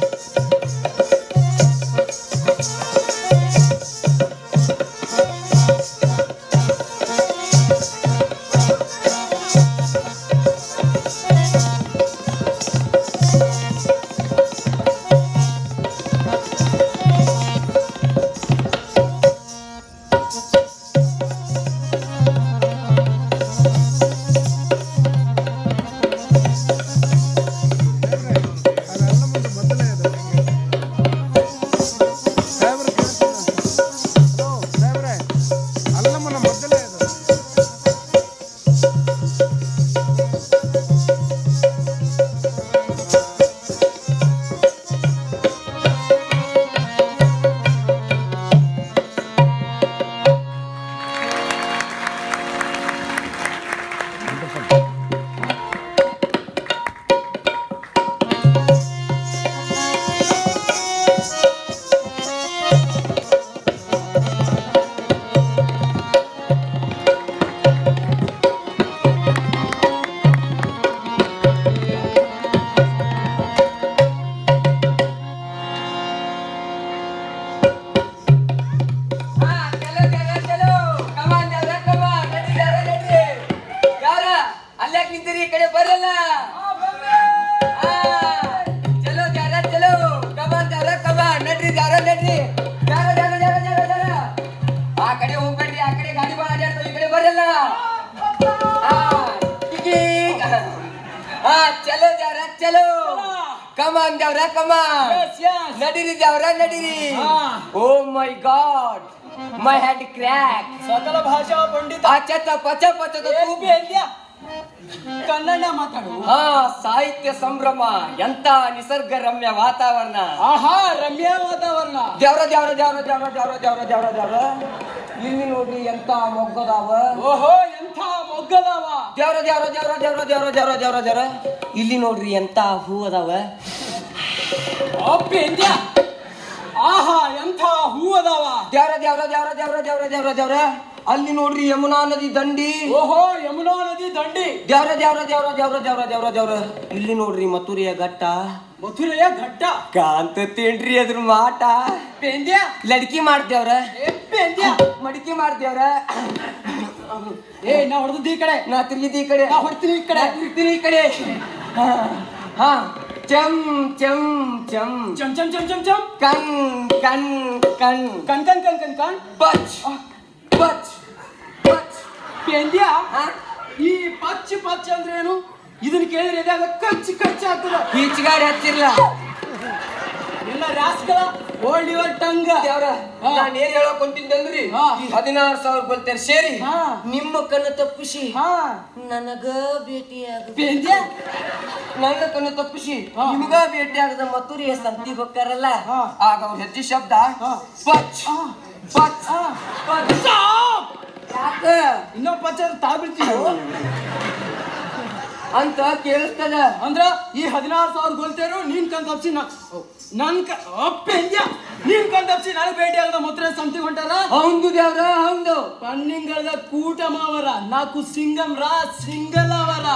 ಅಲ್ಲಮ್ಮನ ಮೊದಲೇ ಅದು ಹಾ, ಚಲೋ, ಚಲೋ, ಚಲೋ. Come on, ದೇವ್ರ, come on. ನಡಿ, ದೇವ್ರ, ನಡಿ. ಯಾರ? ಅಲ್ಯಾಕ್ ನಿಂತಿರಿ ಈ ಕಡೆ ಬರಲ್ಲ ಹಾ, ಚಲೋ ದೇವ್ರ, ಚಲೋ. Come on, ದೇವ್ರ, come on. ನಡ್ರಿ ದೇವ್ರ, ನಡ್ರಿ. ದೇವ್ರ, ದೇವ್ರ, ದೇವ್ರ, ದೇವ್ರ, ದೇವ್ರ. ಆ ಕಡೆ ಹೋಗ್ಬೇಡ್ರಿ ಆ ಕಡೆ ಗಾಡಿ ಬಾಳ ಅಡ್ಯಾಡ್ತಾವ, ಈ ಕಡೆ ಬರಲ್ಲ ಹಾ, ಕಿಕೀಕ್. ಹಾ ಚಲೋ ದೇವ್ರ ಚಲೋ ಕಮಾನ್ ದೇವ್ರ ಕಮಾನ್ ನಡೀರಿ ದೇವ್ರ ನಡೀರಿ oh my god my hand crack ಸಕಲ ಭಾಷಾ ಪಂಡಿತ ಅಚ್ಚ ಪಚ ಪಚ ಏಪಿ ಅಂದ್ಯ? ಕನ್ನಡ ಮಾತಾಡು ಹಾ ಸಾಹಿತ್ಯ ಸಂಭ್ರಮ ಎಂತ ನಿಸರ್ಗ ರಮ್ಯ ವಾತಾವರಣ ಆಹಾ ರಮ್ಯ ವಾತಾವರಣ ದೇವ್ರ ದೇವ್ರ ದೇವ್ರ ದೇವ್ರ ದೇವ್ರ ದೇವ್ರ ದೇವ್ರ ದೇವ್ರ ಇಲ್ಲಿ ನೋಡ್ರಿ ಎಂತ ಮೊಗ್ಗದಾವ ಓಹೋ ಎಂಥ ಮೊಗ್ಗದವ ದೇವ್ರ ದೇವ್ರ ದೇವ್ರ ದೇವ್ರ ದೇವ್ರ ದೇವ್ರ ದೇವ್ರ ದೇವ್ರ ಇಲ್ಲಿ ನೋಡ್ರಿ ಎಂತ ಹೂ ಅದಾವ ಅಪ್ಪಿ ಅಂದ್ಯ? ಆಹಾ ಎಂಥ ಹೂ ಅದಾವ ದೇವ್ರ ದೇವ್ರ ದೇವ್ರ ದೇವ್ರ ದೇವ್ರ ದೇವ್ರ ದೇವ್ರ ಅಲ್ಲಿ ನೋಡ್ರಿ ಯಮುನಾ ನದಿ ದಂಡಿ ಓಹೋ ಯಮುನಾ ನದಿ ದಂಡಿ ದೇವ್ರ ದೇವ್ರ ದೇವ್ರ ದೇವ್ರ ದೇವ್ರ ದೇವ್ರ ದೇವ್ರ ಇಲ್ಲಿ ನೋಡ್ರಿ ಮಥುರೆಯ ಘಟ್ಟ ಮಥುರೆಯ ಘಟ್ಟ ಕಾಂತತೇನ್ರಿ ಅದ್ರ ಮಾಟ ಪೇಂದ್ಯ ಲಡ್ಕಿ ಮಾಡ್ದೇವ್ರ ಎಪ್ಪಿ ಅಂದ್ಯ? ಮಡಿಕೆ ಮಾಡ್ದೇವ್ರ ಏ ನಾ ಹೊಡೆದದ್ದು ಈ ಕಡೆ ನಾ ತಿರುಗಿದ ಈ ಕಡೆ ನಾ ಹೊಡ್ತೀನಿ ಈ ಕಡೆ ನಾ ತಿರುಗ್ತೀನಿ ಈ ಕಡೆ ಹಾ, ಹಾ ಚಮ್ ಚಮ್ ಚಮ್ ಚಮ್ ಚಮ್ ಚಮ್ ಚಮ್ ಚಮ್ ಕಣ್ ಕಣ್ ಕಣ್ ಕಣ್ ಕಣ್ ಕಣ್ ಕಣ್ ಕಣ್ ಬಚ್ ಬಚ್ ಬಚ್ ಪೇಂದ್ಯ ಹಾ ಈ ಪಚ್ಚ ಪಚ್ಚ ಅಂದ್ರೆ ಏನು ಇದನ್ನ ಕೇಳಿದ್ರೆ ಎದ್ಯಾಗ ಕಚ್ಚ ಕಚ್ಚ ಆಗ್ತದ ಬೀಚ್ಗಾಡಿ ಹಚ್ಚಿರ್ಲ ಎಲ್ಲ ರಾಸ್ಕಲ ಹೋಲ್ಡ್ ಯುವರ್ ಟಂಗ್ ದೇವ್ರ ಹಾ. ನಾನು ಏನ್ ಹೇಳಕ್ ಹೊಂಟಿದ್ದಂದ್ರಿ ಹಾ. ಈ ಹದಿನಾರು ಸಾವಿರ ಬಲ್ತೇರ್ ಸೇರಿ ಹಾ. ನಿಮ್ಮ ಕಣ್ಣು ತಪ್ಪಿಸಿ ಹಾ ನನಗ ಭೇಟಿಯಾಗ ಪೇಂದ್ಯ ನನ್ನ ಕಣ್ಣು ತಪ್ಪಿಸಿ ಹಾ. ನಿಮ್ಗ ಭೇಟಿಯಾಗದ ಮತ್ತೂರಿ ಸಂತಿ ಹೋಗ್ತಾರಲ್ಲ ಹಾ. ಆಗ ಅವ್ರ ಹೆಜ್ಜೆ ಶಬ್ದ ಹಾ. ಪಚ್ ಹಾ. ಪಚ್ ಹಾ. ಪಚ್ Stop! ಯಾಕ ಇನ್ನೊಬ್ಬ ಪಚ್ಚ ತಾ ಬಿಡ್ತೀವಿ ಅಂತ ಕೇಳಿಸ್ತದ ಅಂದ್ರ ಈ ಹದಿನಾರು ಸಾವಿರ ಗೊಲ್ತೇರು ನೀನ್ ಕಣ್ ತಪ್ಸಿ ನನ್ ಕ ಅಪ್ಪೆಂದ್ಯ ನೀನ್ ಕಣ್ ತಪ್ಸಿ ನನಗ್ ಭೇಟಿ ಆಗದ ಮೊತ್ರ ಸಂತಿ ಹೊಂಟಾರ ಹೌದು ದೇವ್ರ ಹೌದು ಪನ್ನಿಂಗಳದ ಕೂಟ ಮಾವರ ನಾಲ್ಕು ಸಿಂಗಂ ರಾ ಸಿಂಗಲ್ ಅವರ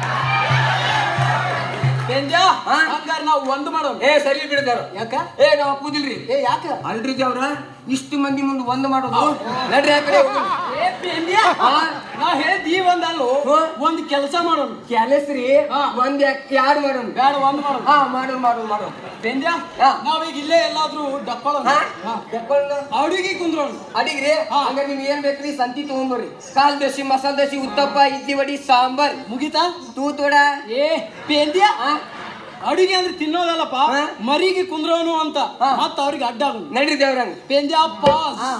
ಪೆಂದ್ಯ ಹಾ? ಹಂಗಾರ ನಾವು ಒಂದು ಮಾಡೋಣ ಏ ಸರಿ ಬಿಡದಾರ ಯಾಕ ಏ ನಾವ್ ಒಪ್ಪುದಿಲ್ರಿ ಏ ಯಾಕ ಅಲ್ರಿ ದೇವ್ರ ಇಷ್ಟು ಮಂದಿ ಮುಂದೆ ಒಂದ್ ಮಾಡೋದು ನಡ್ರಿ ಆ ಕಡೆ ಹೋಗೋಣ. ಏ ಪೆಂದ್ಯ ಹಾ. ನಾ ಹೇಳ್ದ ಈ ಒಂದಲ್ಲೋ ಹಾ. ಒಂದ್ ಕೆಲಸ ಮಾಡೋಣ ಕೆಲಸ್ರಿ ಹಾ. ಒಂದ್ ಯಾಕ್- ಯಾರ್ ಮಾಡೋಣ ಬೇಡ ಒಂದ್ ಮಾಡೋಣ ಹಾ ಮಾಡೋಣ ಮಾಡೋಣ ಮಾಡೋಣ ಪೆಂದ್ಯ ಹಾ. ನಾವೀಗ ಇಲ್ಲೇ ಎಲ್ಲಾದ್ರೂ ಡಕ್ಕೊಳ್ಳೋಣ ಹಾ ಹಾ. ತಕ್ಕೊಳ್ಳೋಣ. ಅಡಿಗೆ ಕುಂದ್ರೋಣ ಅಡಿಗ್ರಿ ಹಾ. ಹಂಗಾರೆ ನೀವ್ ಏನ್ ಬೇಕ್ರಿ ಸಂತಿ ತಗೊಂಡ್ಬರ್ರಿ ಕಾಲ್ ದೋಸೆ ಮಸಾಲ ದೋಸೆ ಉತ್ತಪ್ಪ ಇಡ್ಲಿ ವಡಿ ಸಾಂಬಾರ್ ಮುಗಿತಾ ತೂತ್ ವಡ ಏ ಪೇಂದ್ಯ ಹಾ ಅಡಿಗೆ ಅಂದ್ರೆ ತಿನ್ನೋದಲ್ಲಪ್ಪ ಹಾ. ಮರಿಗೆ ಕುಂದ್ರೋನು ಅಂತ ಹಾ. ಮತ್ತ ಅವ್ರಿಗೆ ಅಡ್ಡ ಆಗುದು ನಡ್ರಿ ದೇವ್ರಂಗ್ ಪೇಂದ್ಯ ಪಾಸ್ ಹಾ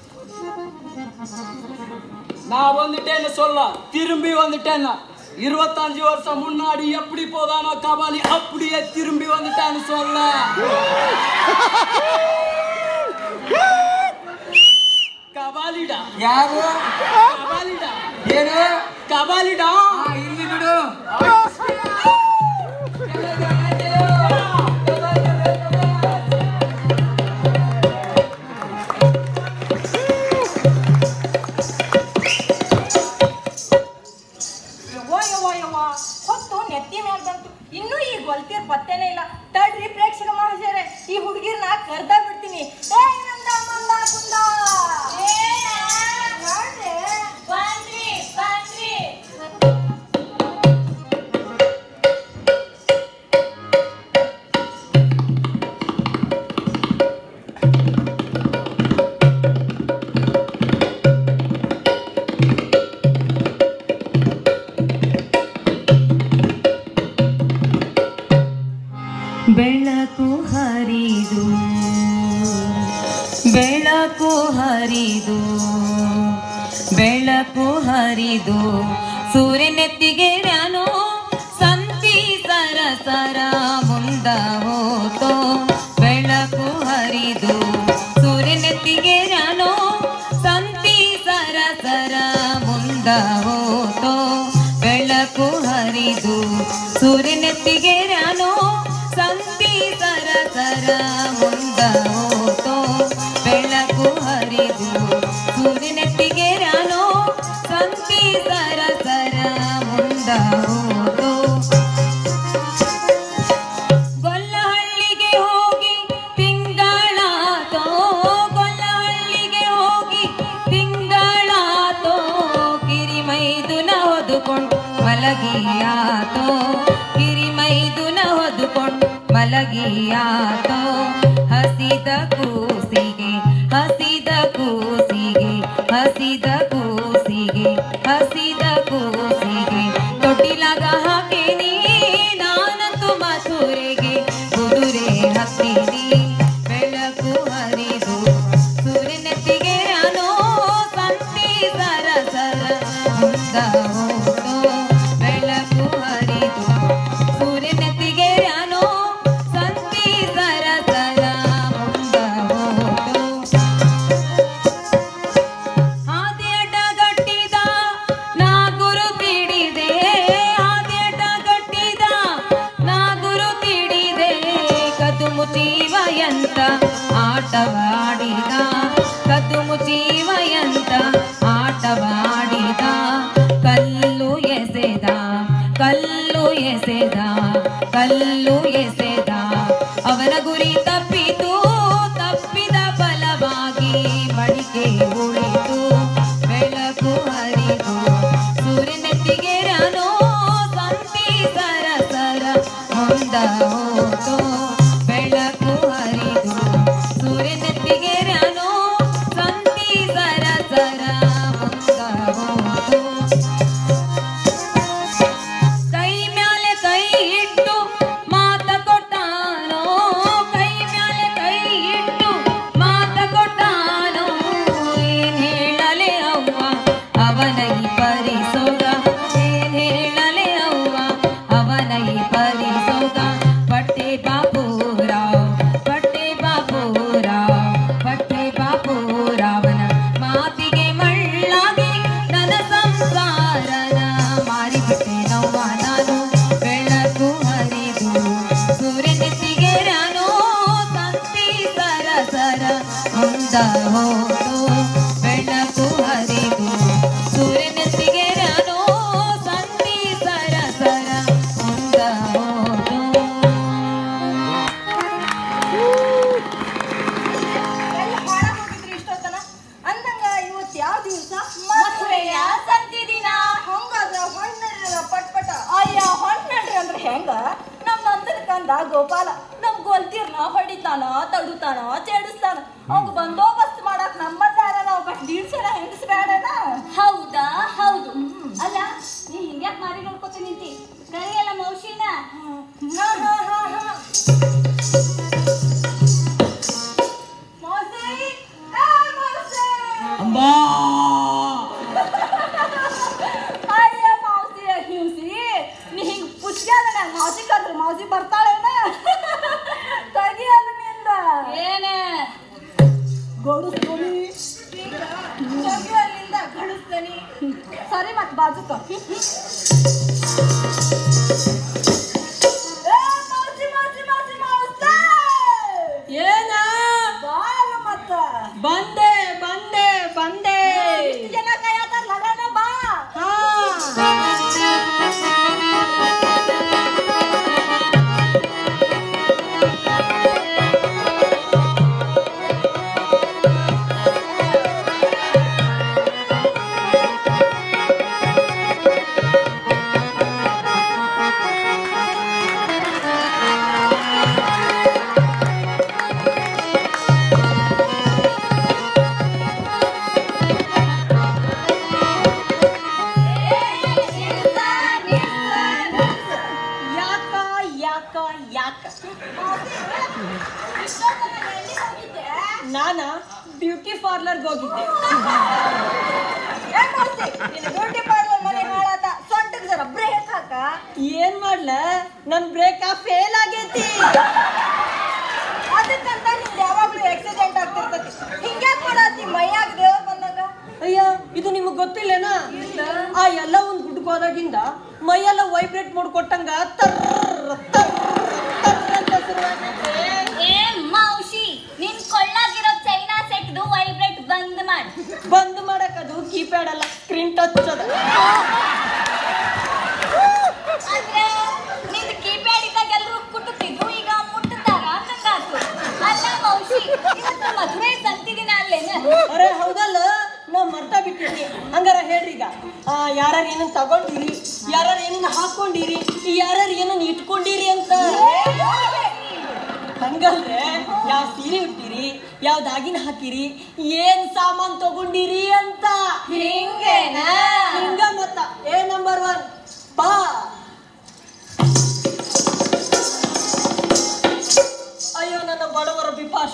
நான் வந்துட்டேன்னு சொல்ல திரும்பி வந்துட்டேன்னு இருபத்தஞ்சு வருஷம் முன்னாடி எப்படி போதானோ கபாலி அப்படியே திரும்பி வந்துட்டான்னு சொல்ல கபாலிடா ಯಾರು கபாலிடா ಏನು கபாலிடா ಹಾ ಇಲ್ಲಿ ಬಿಡು ಯವ್ವ ಯವ್ವ ಯವ್ವ ಹೊತ್ತು ನೆತ್ತಿ ಮ್ಯಾಲ್ ಬಂತು ಇನ್ನೂ ಈ ಗೊಲ್ತೀರ್ ಪತ್ತೆನೇ ಇಲ್ಲ ತಡ್ರಿ ಪ್ರೇಕ್ಷಕ ಮಹಾಶಯ ಬೆಳಕು ಹರಿದು ಬೆಳಕು ಹರಿದು ಬೆಳಕು ಹರಿದು ಸೂರ್ಯನೆತ್ತಿಗೆ ನಾನು ಸಂತಿ ಸರ ಸರ ಮುಂದ ಹೋತೋ ಬೆಳಕು ಹರಿದು ಸೂರ್ಯನೆತ್ತಿಗೆ ನಾನು ಸಂತಿ ಸರ ಸರ ಮುಂದ ಹೋತೋ ಬೆಳಕು ಹರಿದು ಸೂರ್ಯನೆತ್ತಿಗೆ ನಾನು ಸಂತಿ ಸರ ಸರ ಮುಂದ ಹೋತೋ ಬೆಳಕು ಹರಿದು ಸೂರ್ಯನೆತ್ತಿಗೆ ನಾನು ಸಂತಿ ಸರ ಸರ ಮುಂದ ಹೋತೋ ಗೊಲ್ಲಹಳ್ಳಿಗೆ ಹೋಗಿ ತಿಂಗಳಾತೋ ಗೊಲ್ಲಹಳ್ಳಿಗೆ ಹೋಗಿ ತಿಂಗಳಾತೋ ಕಿರಿಮೈದುನ ಹೊದುಕೊಂಡು ಮಲಗಿಯಾತೋ ಕಿರಿಮೈದುನ ಹೊದುಕೊಂಡು ಮಲಗಿಯಾತೋ ಹಸಿದ ಕೂಸಿಗೆ ಹಸಿದ ಕೂಸಿಗೆ ಹಸಿದ ಕೂಸಿಗೆ ಹಸಿದ ಕೂಸಿಗೆ ತೊಟ್ಟಿಲಾಗ ಹಾಕಿನಿ ನಾನಂತು ಮಥುರೆಗೆ ಕುದುರೆ ಹತ್ತಿನಿ ಬೆಳಕು ಹರಿದು ಸೂರ್ಯನೆತ್ತಿಗೆ ನಾನು ಸಂತಿ ಸರ ಸರ ಮುಂದ ಹೋದೋ ಬೆಳಕು ಹರಿದು ಸೂರ್ಯನೆತ್ತಿಗೆ ನಾನು ಸಂತಿ ಸರ ಸರ ಮುಂದ ಹೋದೋ ಆದ್ಯಟ ಗಟ್ಟಿದ ನಾ ಗುರು ತಿಡಿದೆ ಆದ್ಯಟ ಗಟ್ಟಿದ ನಾ ಗುರು ತಿಡಿದೆ ಕದು ಮುಚೀವಯಂತ ಆಟವಾಡಿದ ಕದು ಮುಚೀವಯಂತ ಆಟವಾಡಿದ ಕಲ್ಲು ಎಸೆದ ಕಲ್ಲು ಎಸೆದ ಕಲ್ಲು ಎಸೆದ ಅವನ ಗುರಿ ತಪ್ಪಿತು ತಪ್ಪಿದ ಫಲವಾಗಿ ಮಡಿಕೆ ಉಳಿತು ಬೆಳಕು ಹರಿದು ಸೂರ್ಯನೆತ್ತಿಗೆ ನಾನು ಸಂತಿ ಸರ ಸರ ಮುಂದ ಹೋತು ಬೆಳಕು ಹರಿದು ಸೂರ್ಯನೆತ್ತಿಗೆ ನಾನು ಸಂತಿ ಸರ ಸರ ಮುಂದ ಹೋತು ಕೈ ಮ್ಯಾಲೆ ಕೈ ಇಟ್ಟು ಮಾತ ಕೊಟ್ಟಾನೋ ಕೈ ಮ್ಯಾಲೆ ಕೈ ಇಟ್ಟು ಮಾತ ಕೊಟ್ಟಾನೋ ಏನ್ ಹೇಳಲೆ ಅವ್ವ ಅವನ ಈ ಪರಿಸೋಗ ಏನ್ ಹೇಳಲೆ ಅವ್ವ ಅವನ ಈ ಪರಿಸೋಗ ಪಟ್ಟೆ ಬಾಪೂರಾವ್ ಪಟ್ಟೆ ಬಾಪೂರಾವ್ ಪಟ್ಟೆ ಬಾಪೂರಾವನ ಮಾತಿಗೆ ಮಳ್ಳಾಗಿ ನನ್ನ ಸಂಸಾರನ ಮಾರಿಬಿಟ್ಟೆ ನವ್ವ ನಾನು ಬೆಳಕು ಹರಿದು ಸೂರ್ಯನೆತ್ತಿಗೆ ನಾನು ಸಂತಿ ಸರ ಸರ ಮುಂದ ಹೋದು ಬೆಳಕು ಹರಿದು ಸೂರ್ಯನೆತ್ತಿಗೆ ನಾನು ಸಂತಿ ಸರ ಸರ ಮುಂದ ಹೋದು ಎಲ್ಲ ಹಾಳಾಗ್ ಹೋಗಿದ್ರಿ ಇಷ್ಟೊತ್ತನ ಅಂದಂಗ ಇವತ್ ಯಾವ ದಿವಸ ಮಥುರೆಯ ಸಂತಿ ದಿನ ಹಂಗಾದ್ರ ಹೊಣ್ಣಡ್ರಿ ಪಟ್ ಪಟ ಅಯ್ಯ ಹೊಣ್ಣಡ್ರಿ ಅಂದ್ರೆ ಹೆಂಗ ನಮ್ ನಂದನ ಕಂದ ಗೋಪಾಲ ನಮ್ ಗೋಲ್ತೀರ್ನ ಹೊಡಿತಾನ ತಡುತ್ತಾನ ಚೇಡಿಸ್ತಾನ ಅವ್ ಬಂದೋಬಸ್ತ್ ಮಾಡಕ್ ನಮ್ಮದಾರ ನಾವು ಬಟ್ ದೀಡ್ಸಲ ಹೆಂಗಸ್ಬೇಡನ ಹೌದಾ ಹೌದು ಅಲ್ಲ ನೀ ಹಿಂಗ್ಯಾಕ್ ಮಾರಿ ನೋಡ್ಕೊತ ನಿಂತಿ ಕರಿಯಲ್ಲ ಮೌಶಿನ ಹಾ ಹಾ ಹಾ ಹಾ ಮೌಸಿ ಆ ಮೌಸಿ ಅಂಬಾ ಅಯ್ಯ ಮಾವಸಿ ಹಿವ್ಸಿ ನೀ ಹಿಂಗ್ ಪುಷ್ಕ್ಯಾದ ನಂಗೆ ಮಾವಸಿ ಕದ್ರ ಮಾವಸಿ ಬರ್ತಾಳೇನ ತಗಿ ಅದು ನಿಂದ ಏನೇ ಗಡುಸ್ತಾನಿ ತಗಿ ಅಲ್ಲಿಂದ ಗಡುಸ್ತಾನಿ ಸರಿ ಮತ್ ಬಾಜುಕ ಏ ಮಾವಸಿ ಮಾವಸಿ ಮಾವಸಿ ಮಾವಸಿ ಏನ ಬಾಲ ಮತ್ತ ಬಂದೆ ಬಂದೆ ಬಂದೆ ಇಷ್ಟು ಜನ ಕಾಯತಾರ ಲಗನ ಬಾ ಆ ನಾನ ಬ್ಯೂಟಿ ಪಾರ್ಲರ್ಗೆ ಹೋಗಿದ್ದೆ ಏನ್ ಮಾಡ್ತಿ ನಿನ್ನ ಬ್ಯೂಟಿ ಪಾರ್ಲರ್ ಮನೆ ಹಾಳಾತ ಸೊಂಟಕ್ ಜರ ಬ್ರೇಕ್ ಹಾಕ ಏನ್ ಮಾಡ್ಲ ನನ್ ಬ್ರೇಕ್ ಫೇಲ್ ಆಗೈತಿ ಅದಕ್ಕಂತ ನಿಂದ ಯಾವಾಗ್ಲೂ ಆಕ್ಸಿಡೆಂಟ್ ಆಗ್ತಿರ್ತತಿ ಹಿಂಗ್ಯಾಕ್ ಮಾಡತ್ತಿ ಮೈಯಾಗ ದೇವ್ರ ಬಂದಾಗ ಅಯ್ಯ ಇದು ನಿಮಗ್ ಗೊತ್ತಿಲ್ಲೇನಾ ಆ ಎಲ್ಲ ಒಂದ್ ಗುಡ್ಕ್ ಹೋದಾಗಿಂದ ಮೈಯೆಲ್ಲ ವೈಬ್ರೇಟ್ ಮಾಡ್ಕೊಟ್ಟಂಗ ತರ್ ತರ್ ತರ್ ಅಂತ ಶುರುವಾಗೈತೆ. ಏ ಮೌಶಿ ನಿನ್ ಕೊಳ್ಳಾಗಿರೋ ಚೈನಾ ಸೆಟ್ದು ವೈಬ್ರೇಟ್ ಬಂದ್ ಮಾಡ್ ಬಂದ್ ಮಾಡಕ್ ಅದು ಕೀಪ್ಯಾಡ್ ಅಲ್ಲ ಸ್ಕ್ರೀನ್ ಟಚ್ ಅದ ಅಂದ್ರೆ ನಿಂದು ಕೀಪ್ಯಾಡ್ ಇದ್ದಾಗ ಎಲ್ರು ಕುಟ್ಟುತ್ತಿದ್ರು ಈಗ ಮುಟ್ಟುತ್ತಾರ ಅಂದಂಗಾತು ಅಲ್ಲ ಮೌಶಿ ಇವತ್ತು ಮದುವೆ ಸಂತಿ ದಿನ ಅಲ್ಲೇನ ಅರೆ ಹೌದಲ್ಲ ನಾ ಮರ್ತಾ ಬಿಟ್ಟಿದ್ನಿ ಹಂಗಾರ ಹೇಳ್ರಿ ಈಗ ಯಾರು ಏನನ್ನ ತಗೊಂಡಿರಿ ಯಾರು ಏನನ್ನ ಹಾಕೊಂಡಿರಿ ಯಾರು ಏನನ್ನ ಇಟ್ಕೊಂಡಿರಿ ಅಂತ ಹಂಗಲ್ರೆ ಯಾವ ಸೀರೆ ಉಟ್ಟಿರಿ ಯಾವ ದಾಗಿನ ಹಾಕಿರಿ ಏನ್ ಸಾಮಾನ್ ತಗೊಂಡಿರಿ ಅಂತ ಹಿಂಗೇನಾ? ಹಿಂಗ ಮತ್ತ ಏ ನಂಬರ್ ಒನ್ ಬಾ ಅಯ್ಯೋ ನನ್ನ ಬಡವರ ಬಿಪಾಶ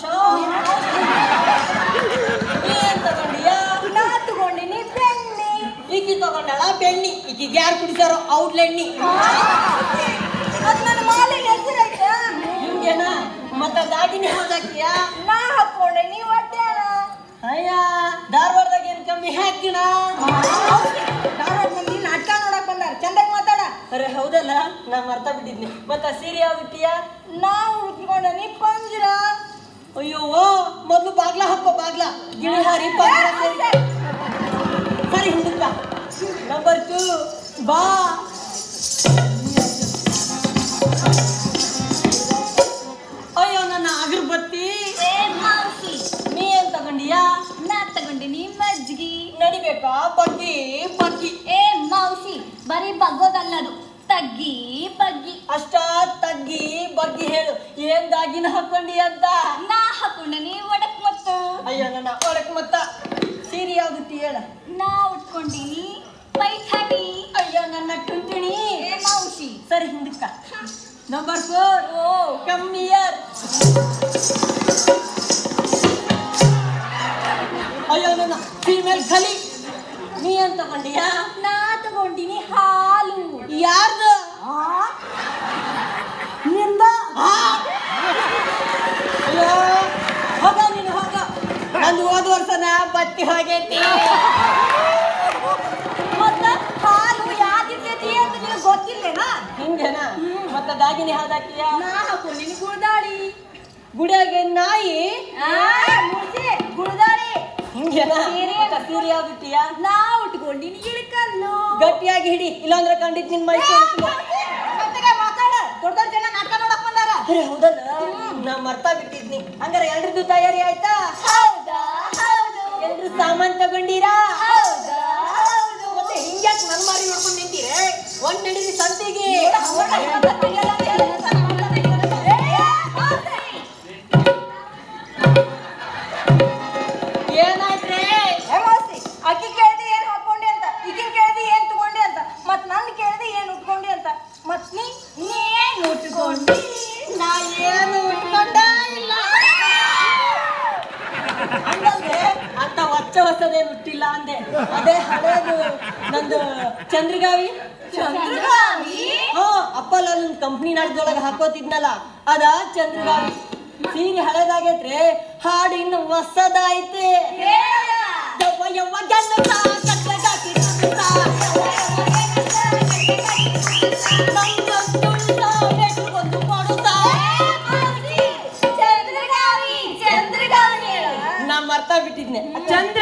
ಏನ್ ತಗೊಂಡಿಯಾ ನಾ ತಗೊಂಡಿನಿ ಬೆಣ್ಣಿ ಈಕಿ ತಗೊಂಡಳ ಬೆಣ್ಣಿ ಈಕಿಗೆ ಯಾರು ಕುಡಿಸಾರೋ ಔಟ್ಲೆಣ್ಣಿ ಅದ್ ನನ್ನ ಮಾಲಿಗೆ ಹೆಸರೈತೆ ಹಿಂಗೇನ ಮತ್ತ ದಾಗಿನಿ ಹೋದಾಕಿಯಾ ನಾ ಹಾಕೊಂಡೆ ನೀ ಒಡ್ಡ್ಯಾನ ಅಯ್ಯ ಧಾರವಾಡದಾಗ ಏನ್ ಕಮ್ಮಿ ಹಾಕಿಣ ಧಾರವಾಡ ಮಂದಿ ನಾಟಕ ನೋಡಕ್ ಬಂದಾರ ಚಂದಾಗಿ ಮಾತಾಡ ಅರೆ ಹೌದಲ್ಲ ನಾ ಮರ್ತಾ ಬಿಟ್ಟಿದ್ನಿ ಮತ್ತ ಸೀರೆ ಯಾವ್ದಿಟ್ಟಿಯಾ ನಾ ಉಟ್ಕೊಂಡೆ ನೀ ಪಂಜರ ಅಯ್ಯೋ ಮೊದ್ಲು ಬಾಗ್ಲ ಹಾಕೋ ಬಾಗ್ಲ ಗಿಳಿ ಹಾರಿ ಬಾಗ್ಲ ಸೇರಿ. ಸರಿ ಹಿಂದಕ್ಕ ನಂಬರ್ ಟೂ ಬಾ ಅಯ್ಯೋ ನನ್ನ ಅಗರಬತ್ತಿ ಏ ಮೌಶಿ ನೀ ಏನ್ ತಗೊಂಡಿಯಾ ನಾ ತಗೊಂಡಿನಿ ಮಜ್ಜಿಗೆ ನಡಿಬೇಕಾ ಬಗ್ಗಿ ಬಗ್ಗಿ ಏ ಮೌಶಿ ಬರೀ ಬಗ್ಗೋದಲ್ಲದು ತಗ್ಗಿ ಬಗ್ಗಿ ಅಷ್ಟ ತಗ್ಗಿ ಬಗ್ಗಿ ಹೇಳು ಏನ್ ದಾಗಿನ ಹಾಕೊಂಡಿ ಅಂತ ನಾ ಹಾಕೊಂಡನಿ ಒಡಕ್ ಮತ್ತು ಅಯ್ಯೋ ನನ್ನ ಒಳಕ್ ಮತ್ತ ಸೀರೆ ಯಾವ್ದು ಹೇಳ ನಾ ಉಟ್ಕೊಂಡಿನಿ ಪೈಠಾಣಿ ಅಯ್ಯೋ ನನ್ನ ಟುಂಟಿಣಿ ಏ ಮೌಶಿ ಸರಿ ಹಿಂದಕ್ಕ ನಂಬರ್ ಫೋರ್ ಓ ಕಮ್ಮಿಯರ್ ಅಯ್ಯೋ ನನ್ನ ಫೀಮೇಲ್ ಖಲಿ ನೀ ಏನ್ ತಗೊಂಡಿಯಾ ನಾ ತಗೊಂಡಿನಿ ಹಾಲು ಯಾರ್ದು ನಿಂದ ಆ? ಅಯ್ಯೋ ಹೋಗ ನೀನು ಹೋಗ ನಂದು ಹೋದ ವರ್ಷನ ಬತ್ತಿ ಹೋಗೈತಿ ಮತ್ತ ಹಾಲು ಯಾವ್ದಿರ್ತೈತಿ ಅಂತ ನಿನಗೆ ಗೊತ್ತಿಲ್ಲೇನಾ ಹಿಂಗೇನ ಮತ್ತ ದಾಗಿನಿ ಹಾದಾಕಿಯಾ ನಾ ಹಾಕೊಂಡಿನಿ ಗುಳ್ದಾಳಿ ಗುಡಿಯಾಗೆ ನಾಯಿ ಆ, ಮುರ್ಸಿ, ಗುಳ್ದಾಳಿ ಹಿಂಗೇನ ಸೀರೆ ಮತ್ತ ಸೀರೆ ಯಾವ್ದಿಟ್ಟಿಯಾ ನಾ ಉಟ್ಕೊಂಡಿನಿ ಇಳಕಲ್ಲು ಗಟ್ಟಿಯಾಗಿ ಹಿಡಿ ಇಲ್ಲಾಂದ್ರೆ ಖಂಡಿತ ನಿನ್ ಮೈ ಸೋಲ್ತು. ಜೊತೆಗೆ ಮಾತಾಡ ದೊಡ್ಡ ದೊಡ್ಡ ಜನ ನಾಟಕ ನೋಡಕ್ ಬಂದಾರ ಅರೆ ಹೌದಲ್ಲ ನಾ ಮರ್ತಾ ಬಿಟ್ಟಿದ್ನಿ ಹಂಗಾರೆ ಎಲ್ರದ್ದು ತಯಾರಿ ಆಯ್ತಾ ಹೌದಾ ಹೌದು ಎಲ್ರು ಸಾಮಾನ್ ತಗೊಂಡಿರಾ ಹೌದಾ ಹೌದು ಮತ್ತೆ ಹಿಂಗ್ಯಾಕ್ ನನ್ ಮಾರಿ ನೋಡ್ಕೊಂಡು ನಿಂತೀರೆ ಒಂದ್ ನಡೀರಿ ಸಂತಿಗೆ ಏನಾಯ್ತ್ರೆ ಹೇಮಾಸಿ ಅಕ್ಕಿ ಕೇಳ್ದಿ ಏನ್ ಹಾಕೊಂಡಿ ಅಂತ ಈಗಿನ ಕೇಳ್ದಿ ಏನ್ ತಗೊಂಡಿ ಅಂತ ಮತ್ ನನ್ ಕೇಳ್ದಿ ಏನ್ ಉಟ್ಕೊಂಡಿ ಅಂತ ಮತ್ ನೀ ನೀ ಏನ್ ಉಟ್ಕೊಂಡಿ ನಾ ಏನು ಉಟ್ಕೊಂಡ ಇಲ್ಲ ಹಂಗಲ್ದೆ ಅಂತ ಹೊಚ್ಚ ಹೊಸದೇನು ಹುಟ್ಟಿಲ್ಲ ಅಂದೆ ಅದೇ ಹಳೇದು ನಂದು ಚಂದ್ರಗಾವಿ ಚಂದ್ರಗಾವಿ ಹಾ ಅಪ್ಪಲ್ಲ ನನ್ನ ಕಂಪ್ನಿ ನಾಟಕದೊಳಗೆ ಹಾಕೋತಿದ್ನಲ್ಲ ಅದ ಚಂದ್ರಗಾವಿ ಸೀರೆ ಹಳೇದಾಗೈತ್ರೆ ಹಾಡು ಇನ್ನು ಹೊಸದಾಯ್ತೆ ಯವ್ವ ಯವ್ವ ಜನ್ನತ ಕಟ್ಲಗಾಕಿ ಸುತ್ತ. ನಂಗೊಂದು ಉಳ್ದ ಬೆಟ್ಗೊಂದು ಕೊಡುತ್ತ. ಚಂದ್ರಗಾವಿ ಚಂದ್ರಗಾವಿ ನಾ ಮರ್ತಾ ಬಿಟ್ಟಿದ್ನೆ ಚಂದ್ರ